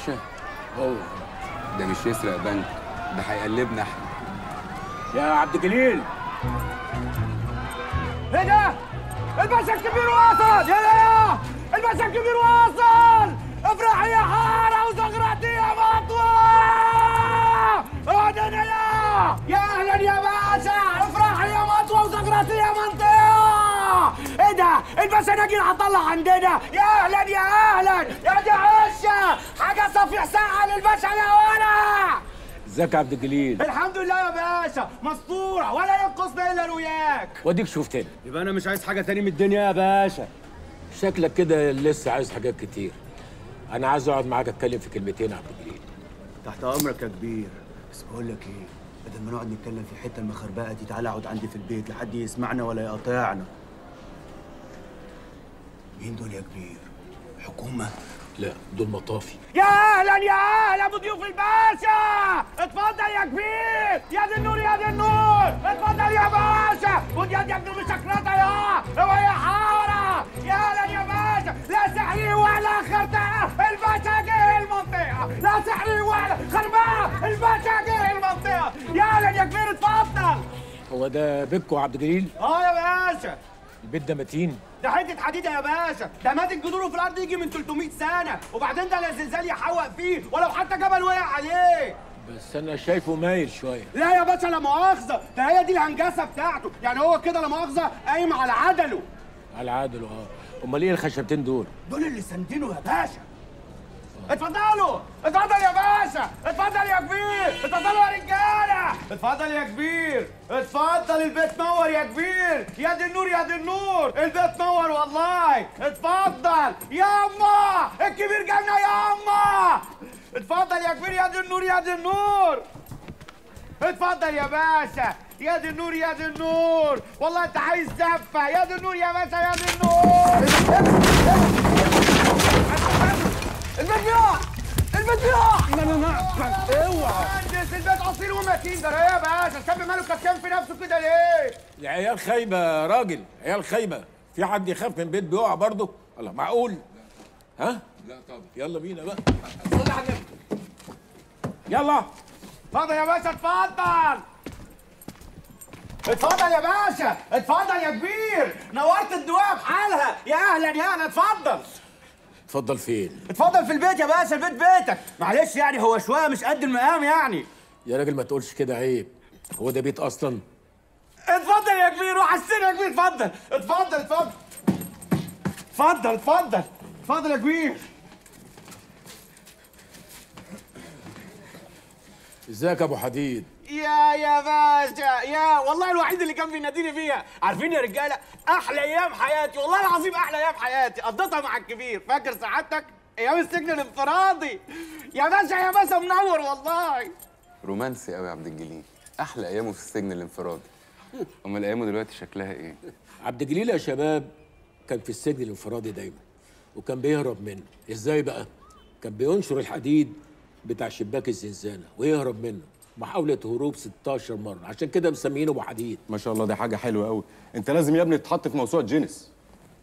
باشا هو ده مش يسرق بنك ده هيقلبنا احنا يا عبد الجليل ايه ده؟ الباشا الكبير واصل يا يا الباشا الكبير واصل افرحي يا حاره وزغرتي يا مطوه اهدنا يا يا اهلا يا باشا افرحي يا مطوه وزغرتي يا منطقه ايه ده الباشا نجيل هطلع عندنا يا اهلا يا اهلا يا دي عشه حاجه صفيح ساعه للباشا يا ولا ازيك يا عبد الجليل الحمد لله يا باشا مسطوره ولا ينقصنا الا وياك واديك شفتني يبقى انا مش عايز حاجه تاني من الدنيا يا باشا شكلك كده لسه عايز حاجات كتير انا عايز اقعد معاك اتكلم في كلمتين يا عبد الجليل تحت امرك يا كبير بس بقول لك ايه بدل ما نقعد نتكلم في الحته المخربقه دي تعالى اقعد عندي في البيت لحد يسمعنا ولا يقاطعنا مين دول يا كبير حكومه لا دول مطافي يا اهلا يا اهلا بضيوف الباشا اتفضل يا كبير يا دي النور يا دي النور اتفضل يا باشا خد يد يا ابن المشكرته يا هو يا حاره يا اهلا يا باشا لا سحري ولا خربقه الباشا جه المنطقه لا سحري ولا خربقه الباشا جه المنطقه يا اهلا يا كبير اتفضل هو ده بيتكو يا عبد الجليل اه يا باشا البيت ده متين ده حته حديده يا باشا ده مات جذوره في الارض يجي من 300 سنه وبعدين ده لا زلزال يحوق فيه ولو حتى جبل وقع عليه بس انا شايفه مايل شويه لا يا باشا لا مؤاخذه ده هي دي الهنجسه بتاعته يعني هو كده لا مؤاخذه قايم على عدله على عادل اه امال ايه الخشبتين دول دول اللي ساندينه يا باشا اتفضلوا اتفضل يا باشا اتفضل يا كبير اتفضلوا يا رجاله اتفضل يا كبير اتفضل البيت نور يا كبير يا دي النور يا دي النور البيت نور والله اتفضل يا اما الكبير جالنا يا اما اتفضل يا كبير يا دي النور يا دي النور اتفضل يا باشا يا دي النور يا دي النور والله انت عايز زفه يا دي النور يا باشا يا دي النور البيت بيقع البيت بيقع لا لا لا اوعى مهندس البيت اصيل ومتين ده يا باشا الشاب ماله كسكان في نفسه كده ليه؟ العيال خايبه يا راجل عيال خايبه في حد يخاف من بيت بيقع برضه الله معقول ها لا طبعا يلا بينا بقى صلي على النبي يلا اتفضل يا باشا اتفضل اتفضل يا باشا اتفضل يا كبير نورت الدواء بحالها يا اهلا يا اهلا اتفضل اتفضل فين اتفضل في البيت يا باشا البيت بيتك معلش يعني هو شويه مش قد المقام يعني يا راجل ما تقولش كده عيب هو ده بيت اصلا اتفضل يا كبير وحسين يا كبير اتفضل اتفضل اتفضل اتفضل اتفضل اتفضل يا كبير ازيك يا ابو حديد يا يا باشا يا والله الوحيد اللي كان بيناديني فيها عارفين يا رجاله احلى ايام حياتي والله العظيم احلى ايام حياتي قضيتها مع الكبير فاكر سعادتك ايام السجن الانفرادي يا باشا يا باشا منور والله رومانسي قوي يا عبد الجليل احلى ايامه في السجن الانفرادي امال ايامه دلوقتي شكلها ايه عبد الجليل يا شباب كان في السجن الانفرادي دايما وكان بيهرب منه ازاي بقى كان بينشر الحديد بتاع شباك الزنزانه ويهرب منه محاولة هروب 16 مرة عشان كده مسمينه ابو حديد ما شاء الله دي حاجه حلوه قوي انت لازم يا ابني تتحط في موسوعه جينيس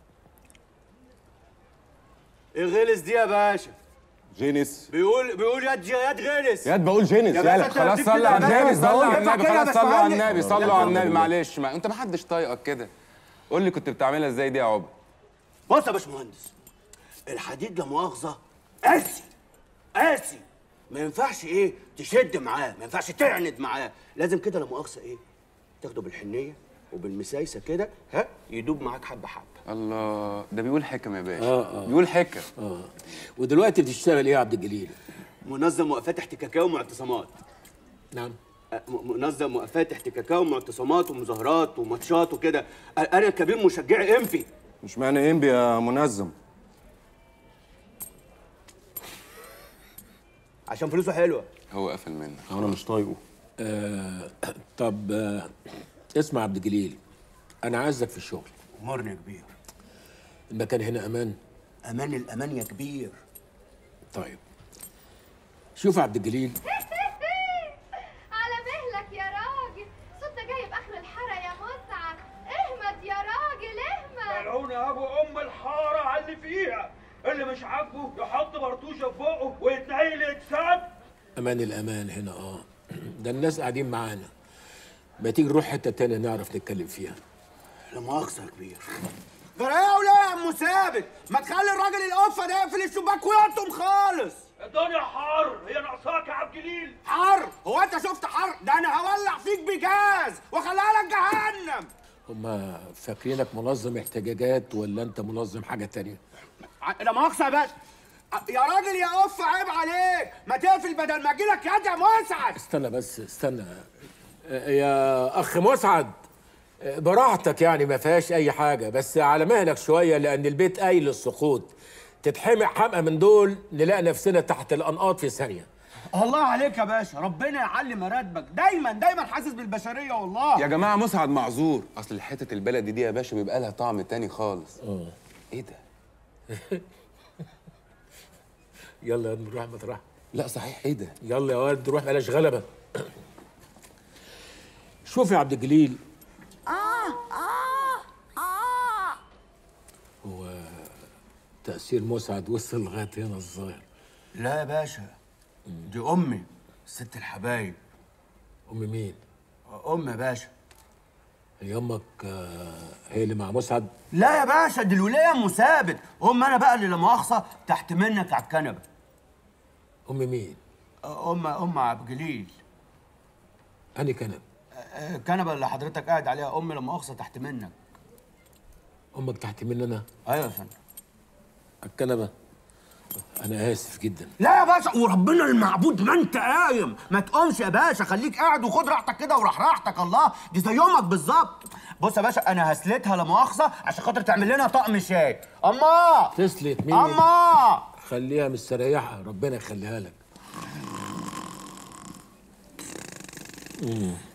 ايه غلس دي يا باشا جينيس بيقول بيقول يد يد غلس ياد بقول جينيس يا يالا باشا خلاص صلوا على النبي صلوا على النبي خلاص صلوا على النبي صلوا على النبي النبي. معلش ما انت ما حدش طايقك كده قول لي كنت بتعملها ازاي دي يا عقبه بص يا باشمهندس الحديد لا مؤاخذه قاسي قاسي ما ينفعش ايه تشد معاه ما ينفعش تعند معاه لازم كده لا مؤاخذه ايه تاخده بالحنيه وبالمسايسه كده ها يدوب معاك حبه حبه الله ده بيقول حكم يا باشا آه، آه. بيقول حكم اه ودلوقتي بتشتغل ايه يا عبد الجليل منظم وقفات احتكاكيه ومعتصمات نعم أه، م- منظم وقفات احتكاكيه ومعتصمات ومظاهرات وماتشات وكده أ- انا كبير مشجع انفي مش معنى انبي يا منظم عشان فلوسه حلوه هو قفل منك انا مش طايقه آه طب آه اسمع يا عبد الجليل انا عايزك في الشغل امرني يا كبير المكان هنا امان امان الامان يا كبير طيب شوف يا عبد الجليل على مهلك يا راجل صوت ده جاي باخر الحاره يا متعه اهمد يا راجل اهمد ملعون يا ابو ام الحاره على اللي فيها اللي مش عاجبه يحط برطوشه في بقه ويتنيل امان الامان هنا اه ده الناس قاعدين معانا ما تيجي نروح حته تانية نعرف نتكلم فيها لا مؤاخذة يا كبير جرايه ولا يا عم ثابت ما تخلي الراجل القفه ده يقفل الشباك ويقطم خالص الدنيا حر هي ناقصاك يا عبد الجليل حر هو انت شفت حر ده انا هولع فيك بجاز واخليها لك جهنم هما فاكرينك منظم احتجاجات ولا انت منظم حاجه تانية ع- لا مؤاخذة يا باشا ع- يا راجل يا قف عيب عليك ما تقفل بدل ما اجيلك يد يا مسعد استنى بس استنى آه، يا اخ مسعد آه، براحتك يعني ما فيهاش اي حاجه بس على مهلك شويه لان البيت قايل للسقوط تتحمق حمقى من دول نلاقي نفسنا تحت الانقاض في ثانيه الله عليك يا باشا ربنا يعلي مراتبك دايما دايما حاسس بالبشريه والله يا جماعه مسعد معذور اصل حته البلد دي يا باشا بيبقى لها طعم تاني خالص ايه ده يلا يا ابني نروح مطرح لا صحيح ايه ده يلا يا ولد نروح بلاش غلبه شوف يا عبد الجليل هو تأثير مسعد وصل لغاية هنا الظاهر لا يا باشا دي امي ست الحبايب أم مين؟ ام يا باشا هي أمك آه، هي اللي مع مسعد؟ لا يا باشا دي الولايه ام ثابت ام انا بقى اللي لا مؤاخذه تحت منك على الكنبه أم مين؟ ام ام عبد الجليل أني كنب الكنبه اللي حضرتك قاعد عليها ام لا مؤاخذه تحت منك أمك تحت مني أنا ايوه يا فندم الكنبة أنا آسف جدا لا يا باشا وربنا المعبود ما انت قايم ما تقومش يا باشا خليك قاعد وخد راحتك كده وراح راحتك الله دي زي يومك بالظبط بص يا باشا انا هسلتها لا مؤاخذه عشان خاطر تعمل لنا طقم شاي اما تسلت مين؟ اما خليها مستريحة ربنا يخليها لك مم.